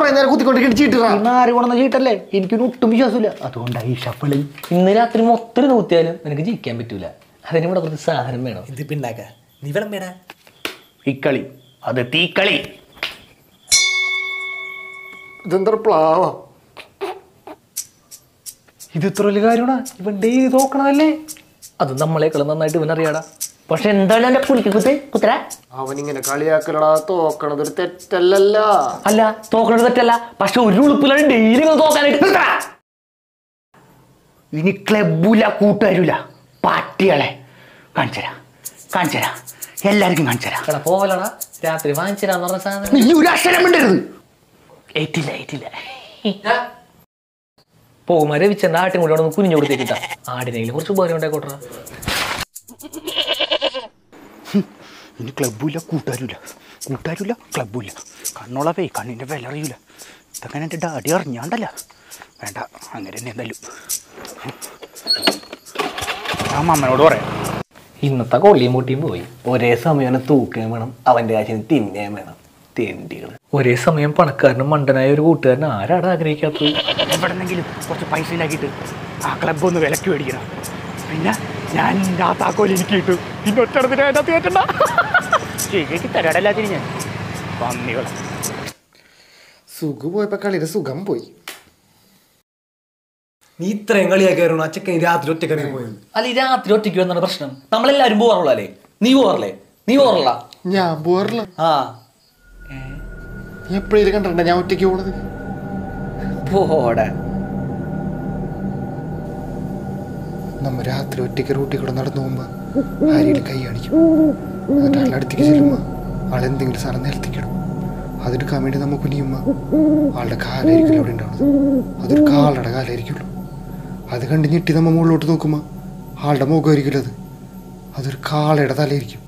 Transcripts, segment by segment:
കുറെ നേരം കുത്തിക്കൊണ്ടിരിക്കുന്ന ചീട്ടിറാ ആര് കൊണ്ടുവന്ന ചീട്ടല്ലേ എനിക്കൊരു ഒട്ടും വിശ്വാസമില്ല അതുകൊണ്ടാണ് ഈ ഷഫിള് ഇന്ന് രാത്രി മൊത്തം നൂത്തിയാലും നിനക്ക് ജയിക്കാൻ പറ്റൂല അതിന് ഇവിടെ കുറച്ച് സാധനം വേണം എന്ത് പിണ്ടാക്ക നീ വിളമ്പേടാ ഇക്കളി അത് തീക്കളി ഇതെന്താ പ്ലാവാ ഇത് ഇത്ര വലിയ കാര്യമാണ് ഇവൻ ഡെയിലി തോക്കണതല്ലേ അത് നമ്മളെക്കാളും നന്നായിട്ട് ഇവനറിയാടാ പക്ഷെ എന്താണ് എന്റെ പുലിക്ക് കുത്ത് കുത്തര അവനിങ്ങനെ കളിയാക്കലടാ തോക്കണത് ഒരു തെറ്റല്ലല്ല അല്ല തോക്കണത് തെറ്റല്ല പക്ഷെ ഒരു ഉളുപ്പിലാണ് ഡെയിലി തോക്കാനായിട്ട് നിർത്തടാ. ഇനി ക്ലബില്ല കൂട്ടുകാരില്ല പാട്ടികളെ കാണിച്ചരാ കാണിച്ചരാ എല്ലാവർക്കും കാണിച്ചരാ എടാ പോവലടാ രാത്രി വാങ്ങിച്ചിരാന്ന് പറഞ്ഞ സാധനം നീ ഒരു അക്ഷരം മിണ്ടരുത് ഏറ്റില്ല ഏറ്റില്ല പോകുമ്പോ രവിച്ചന്റെ ആട്ടിൻ കൂടെ ഒന്ന് കുഞ്ഞു കൊടുത്തേക്കിട്ടാ ആടിനെങ്കിലും കുറച്ച് ഉപകാരം ഉണ്ടായിക്കോട്ടെ ഇനി ക്ലബില്ല കൂട്ടുകാരില്ല കൂട്ടുകാരില്ല ക്ലബില്ല കണ്ണോളവേ കണ്ണിൻ്റെ വില അറിയില്ല ഇതൊക്കെ എൻ്റെ ഡാഡി അറിഞ്ഞാണ്ടല്ല വേണ്ട അങ്ങനെ തന്നെ എന്തായാലും ആ മമ്മനോട് പറയാം ഇന്നത്തെ കൊള്ളിയും പൊട്ടിയും പോയി ഒരേ സമയം തൂക്കുകയും വേണം അവന്റെ കാശിന് തിന്നുകയും വേണം തേണ്ടികൾ ഒരേ സമയം പണക്കാരനും മണ്ടനായ ഒരു കൂട്ടുകാരൻ ആരാണ് ആഗ്രഹിക്കാത്തത് എവിടെന്നെങ്കിലും കുറച്ച് പൈസ ഉണ്ടാക്കിയിട്ട് ആ ക്ലബ് ഒന്ന് വിലക്ക് മേടിക്കണം പിന്നെ ഞാൻ ആ താക്കോൽ എനിക്ക് കിട്ടു പിന്നെ ഒറ്റടത്തിന് അതിനകത്ത് കയറ്റണ്ട ശരിക്ക് തരാടല്ലാത്തിന് ഞാൻ പന്നികൾ സുഖം പോയപ്പോ കളിയുടെ സുഖം പോയി നീ ഇത്രയും കളിയാക്കായിരുന്നു അച്ചക്കൻ രാത്രി ഒറ്റക്കറി പോയത് അല്ല ഈ രാത്രി ഒറ്റയ്ക്ക് വന്നാണ് പ്രശ്നം നമ്മളെല്ലാരും പോകാറുള്ള അല്ലേ നീ പോകാറില്ലേ നീ പോകാറില്ല ഞാൻ പോറില്ല ആ നീ എപ്പോഴും കണ്ടിട്ടുണ്ട ഞാൻ ഒറ്റയ്ക്ക് പോണത് പോടെ നമ്മ രാത്രി ഒറ്റയ്ക്ക് റൂട്ടിൽ കൂടെ നടന്നു പോകുമ്പോ ആരെയും കൈ കാണിക്കും എന്നിട്ട് ആളുടെ അടുത്തേക്ക് ചെല്ലുമ്പോ ആളെന്തെങ്കിലും സാധനം നിലത്തിക്കിടും അതെടുക്കാൻ വേണ്ടി നമ്മ കുനിയുമ്പോ ആളുടെ കാലായിരിക്കില്ല അവിടെ ഉണ്ടാവുന്നത് അതൊരു കാളുടെ കാലായിരിക്കുള്ളൂ അത് കണ്ട് ഞെട്ടി നമ്മ മുകളിലോട്ട് നോക്കുമ്പോ ആളുടെ മുഖമായിരിക്കില്ല അത് അതൊരു കാളയുടെ തലയായിരിക്കും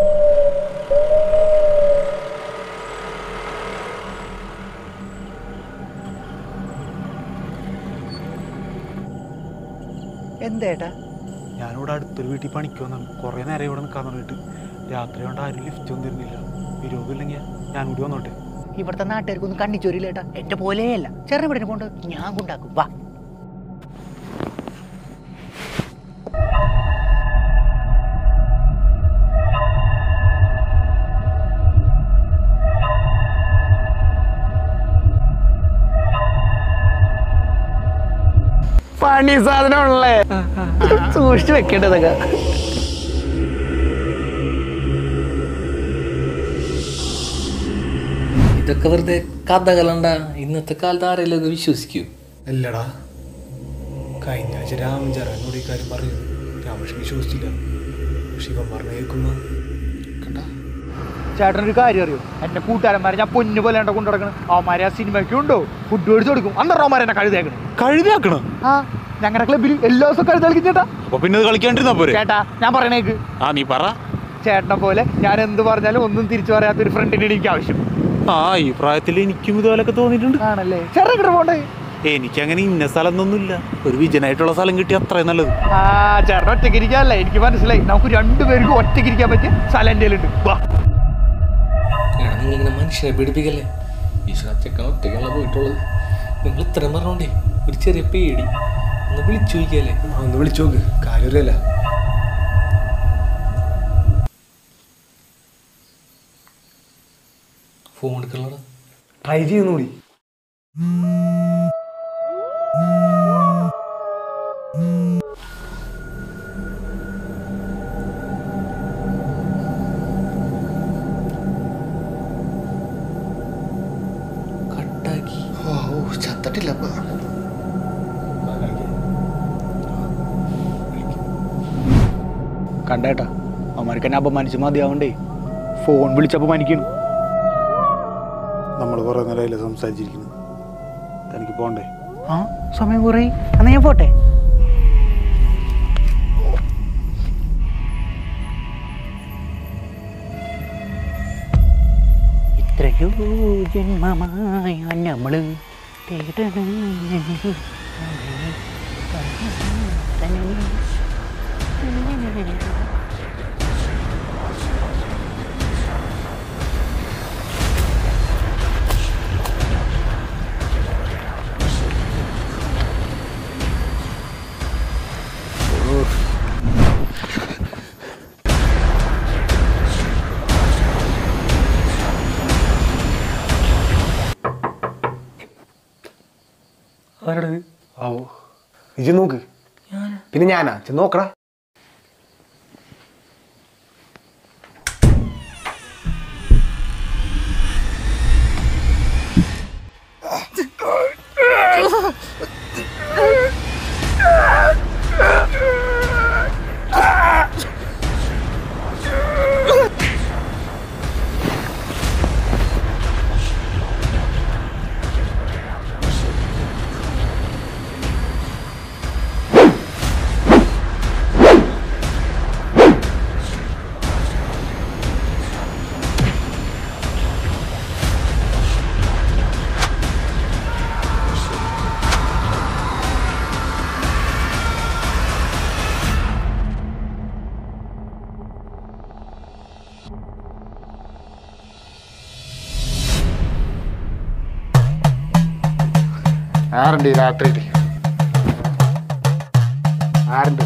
എന്തേട്ടാ ഞാനിവിടെ അടുത്തൊരു വീട്ടിൽ പണിക്ക് വന്നാണ് കുറേ നേരം ഇവിടെ നിൽക്കാൻ തുടങ്ങിയിട്ട് രാത്രി കൊണ്ട് ആരും ലിഫ്റ്റ് ഒന്നും തരുന്നില്ല വിരോധമില്ലെങ്കിൽ ഞാൻ കൂടി വന്നോട്ടെ ഇവിടുത്തെ നാട്ടുകാർക്കൊന്നും കണ്ണിച്ചോരില്ലേട്ടാ എന്റെ പോലെയല്ല ചെറിയ ഇവിടെ കൊണ്ട് ഞാൻ കൊണ്ടാക്കും വാ പണി സാധനമാണല്ലേ സൂക്ഷിച്ചു വെക്കേണ്ടതൊക്കെ ഇതൊക്കെ വെറുതെ കഥകളണ്ട ഇന്നത്തെ കാലത്ത് ആരെങ്കിലും ഇത് വിശ്വസിക്കൂ അല്ലടാ കഴിഞ്ഞ ആഴ്ച രാമചന്ദ്രനോട് ഈ കാര്യം പറയുന്നു രാമകൃഷ്ണൻ വിശ്വസിച്ചില്ല പക്ഷെ ഇവൻ പറഞ്ഞു കേൾക്കുമ്പോ കണ്ടാ ചേട്ടനൊരു കാര്യം അറിയോ എന്റെ കൂട്ടുകാരന്മാരെ ഞാൻ പൊന്നു പോലെ കൊണ്ടു നടക്കണം അവന്മാരെ ആ സിനിമയ്ക്ക് ഉണ്ടോ ഫുഡ് മേടിച്ച് കൊടുക്കും അന്നേരം അവന്മാരെ എന്നെ കഴുതേക്കണം കഴുതിയാക്കണം ആ ഞങ്ങളുടെ ക്ലബിൽ എല്ലാ ദിവസവും കഴുത കളിക്കും ചേട്ടാ അപ്പൊ പിന്നെ ഇത് കളിക്കാണ്ടിരുന്നാ പോരെ ചേട്ടാ ഞാൻ പറയണേക്ക് ആ നീ പറ ചേട്ടനെ പോലെ ഞാൻ എന്ത് പറഞ്ഞാലും ഒന്നും തിരിച്ചു പറയാത്ത ഒരു ഫ്രണ്ടിന് എനിക്ക് ആവശ്യം ആ ഈ പ്രായത്തിൽ എനിക്കും ഇതുപോലൊക്കെ തോന്നിയിട്ടുണ്ട് ആണല്ലേ ചേട്ടൻ കിട്ട പോണ്ടേ എനിക്കങ്ങനെ ഇന്ന സ്ഥലം ഒന്നുമില്ല ഒരു വിജനായിട്ടുള്ള സ്ഥലം കിട്ടിയ അത്രയും നല്ലത് ആ ചേട്ടൻ ഒറ്റയ്ക്ക് ഇരിക്കാനല്ലേ എനിക്ക് മനസ്സിലായി നമുക്ക് രണ്ടുപേർക്കും ഒറ്റയ്ക്ക് ഇരിക്കാൻ പറ്റിയ സ്ഥലം എൻ്റെ ഉണ്ട് വാ എടാ നിങ്ങളിങ്ങനെ മനുഷ്യനെ പീഡിപ്പിക്കല്ലേ ഈശ്വര ചെക്കൻ ഒറ്റയ്ക്കല്ല പോയിട്ടുള്ളത് നിങ്ങൾ ഇത്രയും പറഞ്ഞോണ്ടേ ഒരു ചെറിയ പേടി ഒന്ന് വിളിച്ചു ചോദിക്കല്ലേ ഒന്ന് വിളിച്ചു നോക്ക് കാര്യം അറിയില്ല ഫോൺ എടുക്കണടാ ട്രൈ ചെയ്യുന്നൂടി കട്ടാക്കി ഓ ചത്തട്ടില്ലപ്പാ കണ്ടേട്ടാ അവന്മാർക്ക് എന്നെ അപമാനിച്ച് മതിയാവണ്ടേ ഫോൺ വിളിച്ച് അപമാനിക്കണം നമ്മൾ കുറേ നേരമായില്ലേ സംസാരിച്ചിരിക്കുന്നത് തനിക്ക് പോണ്ടേ ആ സമയം കുറേ എന്നാ ഞാൻ പോട്ടെ ഇത്രയോ ജന്മമായ നമ്മള് തേടണം ആരാടത് ഓ ഇജ് നോക്ക് പിന്നെ ഞാനാ ചെന്ന് നോക്കടാ ആരുണ്ട് ഈ രാത്രിയിൽ ആരുണ്ട്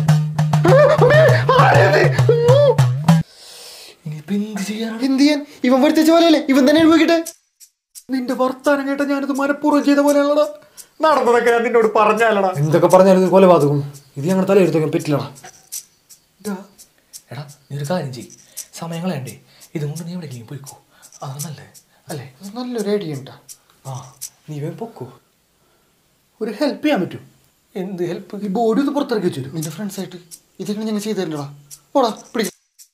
എന്ത് ചെയ്യാൻ ഇവൻ പഠിച്ച പോലെയല്ലേ ഇവൻ തന്നെ അനുഭവിക്കട്ടെ നിന്റെ വർത്താനം കേട്ട ഞാനിത് മനഃപൂർവ്വം ചെയ്ത പോലെയാണല്ലോ നടന്നതൊക്കെ ഞാൻ നിന്നോട് പറഞ്ഞാലടാ എന്തൊക്കെ പറഞ്ഞാലും ഇത് കൊലപാതകം ഇത് ഞങ്ങൾ തലയെടുത്തൊക്കെ പറ്റില്ലടാ എടാ നീ ഒരു കാര്യം ചെയ്യ് സമയങ്ങളേണ്ടേ ഇതും കൊണ്ട് നീ എവിടെയെങ്കിലും പോയിക്കോ അതാ നല്ലേ അല്ലേ നല്ലൊരു ഐഡിയ ഉണ്ടാ ആ നീ വേഗം പൊക്കോ ഒരു ഹെൽപ്പ് ചെയ്യാൻ പറ്റും എന്ത് ഹെൽപ്പ് ഈ ബോഡി ഒന്ന് പുറത്തിറക്കി വെച്ചു നിന്റെ ഫ്രണ്ട്സ് ആയിട്ട് ഇതൊക്കെ ഞങ്ങൾ ചെയ്തു തരണ്ടടാ ഓടാ പിടിക്ക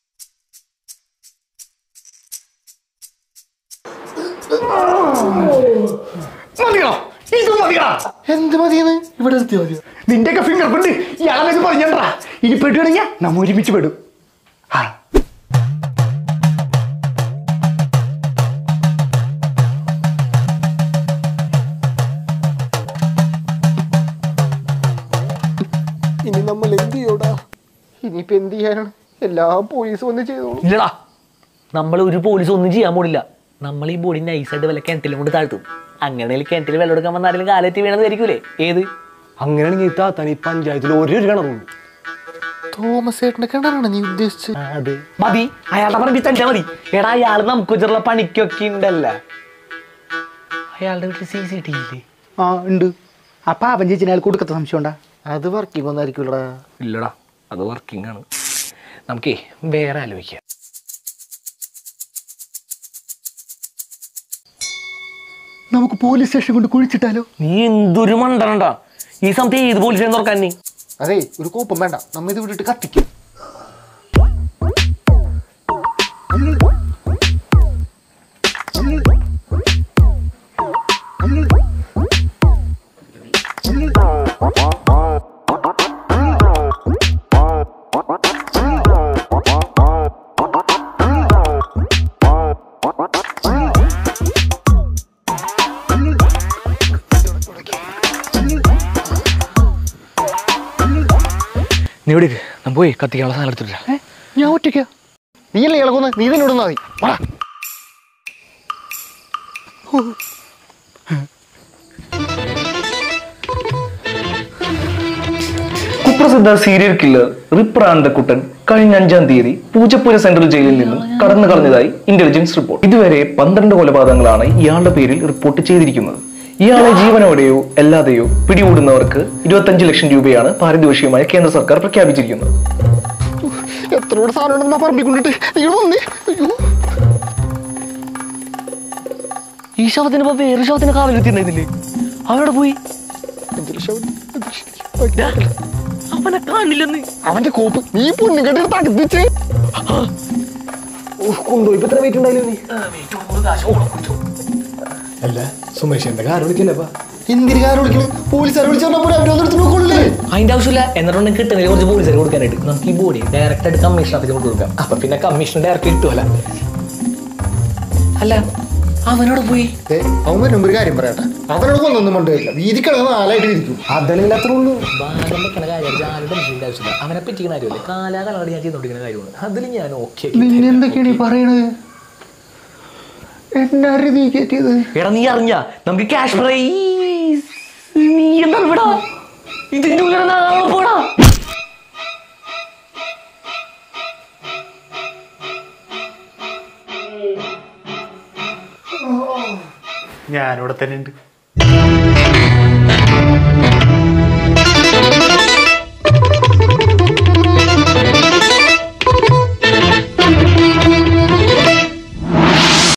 മതിയോ ഇത് മതിയോ എന്ത് മതിയെന്ന് ഇവിടെ നിർത്തി മതിയോ നിന്റെയൊക്കെ ഫിംഗർ പ്രിന്റ് ഇയാളെ പറഞ്ഞാ ഇനി പെട്ടുകയാണെങ്കിൽ നമ്മ ഒരുമിച്ച് പെടും ആ ഇനി നമ്മൾ എന്ത് ചെയ്യോടാ ഇനിയിപ്പോ എന്ത് ചെയ്യാനാണ് എല്ലാ പോലീസും വന്ന് ചെയ്തോളൂ ഇല്ലടാ നമ്മൾ ഒരു പോലീസ് ഒന്നും ചെയ്യാൻ പോണില്ല നമ്മൾ ഈ ബോഡി നൈസായിട്ട് വല്ല കിണറ്റിലും കൊണ്ട് താഴ്ത്തും അങ്ങനെയാണെങ്കിൽ കിണറ്റിൽ വെള്ളം എടുക്കാൻ വന്ന ആരെങ്കിലും കാലറ്റി വീണത് ആയിരിക്കൂലേ ഏത് അങ്ങനെയാണെങ്കിൽ ഈ താത്താൻ ഈ പഞ്ചായത്തിൽ ഒരേ ഒരു കിണറുണ്ട് തോമസ് ഏട്ടന്റെ കിണറാണ് നീ ഉദ്ദേശിച്ചത് അതെ മതി അയാളുടെ പറമ്പിൽ തന്നെ മതി എടാ അയാൾ നമുക്ക് വെച്ചുള്ള പണിക്കൊക്കെ ഉണ്ടല്ല അയാളുടെ വീട്ടിൽ സി സി ടി ഇല്ലേ ആ ഉണ്ട് അപ്പൊ അവൻ ചേച്ചിന് അയാൾ കൊടുക്കത്ത സംശയം ഉണ്ടാ അത് വർക്കിംഗ് ഒന്നായിരിക്കൂലടാ ഇല്ലടാ അത് വർക്കിംഗ് ആണ് നമുക്കേ വേറെ ആലോചിക്കാം നമുക്ക് പോലീസ് സ്റ്റേഷൻ കൊണ്ട് കുഴിച്ചിട്ടാലോ നീ എന്തൊരു മണ്ടനണ്ടാ ഈ സമയത്ത് ഏത് പോലീസ് തുറക്കാൻ നീ അതെ ഒരു കോപ്പം വേണ്ട നമ്മ ഇത് വിട്ടിട്ട് കത്തിക്കും നീ ഇവിടെ ഞാൻ പോയി കത്തിക്കാനുള്ള സാധനം എടുത്തിട്ടില്ല ഞാൻ ഒറ്റയ്ക്കാ നീയല്ലേ ഇളകുന്ന നീ തന്നെ ഇടുന്നാ മതി വാടാ. കുപ്രസിദ്ധ സീരിയൽ കില്ലർ റിപ്രാന്തക്കുട്ടൻ കഴിഞ്ഞ അഞ്ചാം തീയതി പൂജപ്പുര സെൻട്രൽ ജയിലിൽ നിന്നും കടന്നു കളഞ്ഞതായി ഇന്റലിജൻസ് റിപ്പോർട്ട് ഇതുവരെ പന്ത്രണ്ട് കൊലപാതകങ്ങളാണ് ഇയാളുടെ പേരിൽ റിപ്പോർട്ട് ചെയ്തിരിക്കുന്നത് ഇയാളെ ജീവനോടെയോ അല്ലാതെയോ പിടികൂടുന്നവർക്ക് ഇരുപത്തഞ്ച് ലക്ഷം രൂപയാണ് പാരിതോഷികമായി കേന്ദ്ര സർക്കാർ പ്രഖ്യാപിച്ചിരിക്കുന്നത് എത്ര കൂടെ സാധനം ഉണ്ടെന്ന് പറമ്പിക്കൊണ്ടിട്ട് നീ വന്നേ അയ്യോ ഈ ശവത്തിന് ഇപ്പൊ വേറെ ശവത്തിന് കാവലെത്തിണ്ടായിരുന്നില്ലേ അവരോട് പോയി എന്തൊരു ശവം, എന്തൊരു ശരി. അവനെ കാണില്ലെന്ന് അവന്റെ കോപ്പ് നീ പൊണ്ണു കെട്ടി തകർത്തിച്ച് കൊണ്ടുപോയി ഇപ്പൊ എത്ര വെയിറ്റ് ഉണ്ടായില്ലേ നീ അല്ല സുമേഷിന്റെ കാർ വിളിക്കില്ലപ്പാ എന്തിനാരും വിളിക്കണേ പോലീസുകാർ വിളിച്ചാൽ പോലെ അവരൊന്നും എടുത്ത് നോക്കൊള്ളേ അതിന്റെ ആവശ്യമില്ല എന്നിട്ടുണ്ടെങ്കിൽ കിട്ടുന്നില്ല കുറച്ച് പോലീസുകാർ കൊടുക്കാനായിട്ട് നമുക്ക് ഈ ബോഡി ഡയറക്റ്റ് ആയിട്ട് കമ്മീഷൻ ഓഫീസിൽ കൊണ്ട് കൊടുക്കാം അപ്പൊ പിന്നെ കമ്മീഷൻ ഡയറക്റ്റ് കിട്ടുമല്ല അല്ല അവനോട് പോയി ഏ, അവൻ വരുമ്പോ ഒരു കാര്യം പറയട്ടെ അവനോട് കൊന്നൊന്നും മണ്ടില്ല വീതി കിടന്ന് നാലായിട്ട് ഇരിക്കും അതല്ലെങ്കിൽ അത്ര ഉള്ളൂ ഭാരം വെക്കണ കാര്യം ആരും ടെൻഷൻ്റെ ആവശ്യമില്ല അവനെ പറ്റിക്കുന്ന കാര്യമല്ലേ കാലാകാലം ഞാൻ ചെയ്തോണ്ടിരിക്കുന്ന കാര്യമാണ് അതിൽ ഞാൻ ഓക്കെ എന്തൊക്കെയാണ് ഈ പറയണത് എന്നാരും നീ കയറ്റിയത് എടാ നീ അറിഞ്ഞ നമുക്ക് ക്യാഷ് പ്രൈസ് നീ എന്താ ഇവിടെ ഇതിന്റെ ഉള്ളിൽ നാളെ പോടാ ഞാനിവിടെ തന്നെ ഉണ്ട്